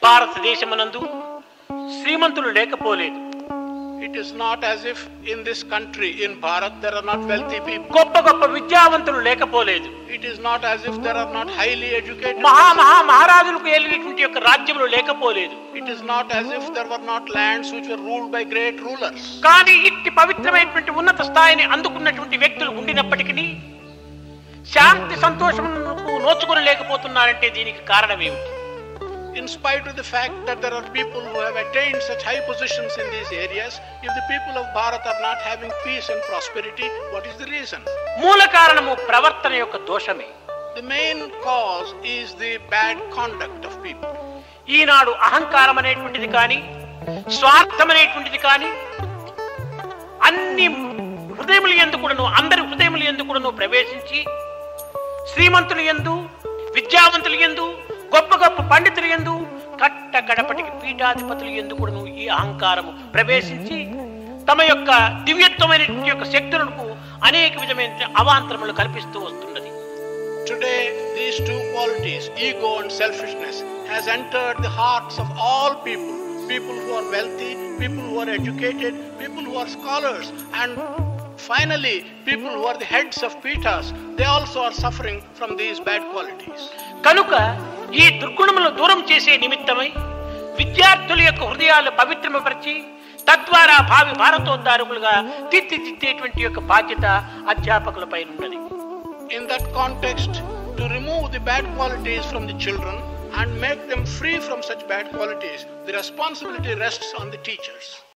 భారతదేశమునందు శ్రీమంతులు లేకపోలేదు It is not as if in this country, in Bharat, there are not wealthy people. గొప్ప గొప్ప విద్యావంతులు లేకపోలేదు It is not as if there are not highly educated. మహా people. మహా మహారాజులకు ఏలినటువంటి యొక్క రాజ్యములు లేకపోలేదు It is not as if there were not lands which were ruled by great rulers. కానీ ఇట్టి పవిత్రమైనటువంటి ఉన్నత స్థాయిని అందుకున్నటువంటి వ్యక్తులు ఉండినప్పటికీ శాంతి సంతోషములకు నోచుకొని లేకపోతున్నారంటే దీనికి కారణం ఏమిటి In spite of the fact that there are people who have attained such high positions in these areas, if the people of Bharat are not having peace and prosperity, what is the reason? మూల కారణము ప్రవర్తన యొక్క దోషమే The main cause is the bad conduct of people. ఈనాడు అహంకారం అనేటువంటిది కానీ స్వార్థం అనేటువంటిది కానీ అన్ని హృదయములు ఎందు కూడాను అందరి హృదయములు ఎందు కూడాను ప్రవేశించి శ్రీమంతులు ఎందు విద్యావంతులు ఎందు గొప్ప గొప్ప పండితులు ఎందు కట్ట గడపటికి పీఠాధిపతులు ఎందు కూడాను ఈ అహంకారము ప్రవేశించి తమ యొక్క దివ్యత్వమైనటువంటి యొక్క శక్తులకు అనేక విధమైన అవాంతరములు కల్పిస్తూ వస్తున్నది Today, these two qualities, ego and selfishness, has entered the hearts of all people. People who are wealthy, people who are educated, people who are scholars, and finally, people who are the heads of pithas, they also are suffering from these bad qualities. కనుక ఈ దుర్గుణములను దూరం చేసే నిమిత్తమై విద్యార్థుల యొక్క హృదయాలు పవిత్రమపరిచి తద్వారా భావి భారతోద్ధారకులుగా తీర్చిదిద్దేటువంటి యొక్క బాధ్యత అధ్యాపకులపై ఉన్నది In that context, to remove the bad qualities from the children and make them free from such bad qualities, the responsibility rests on the teachers.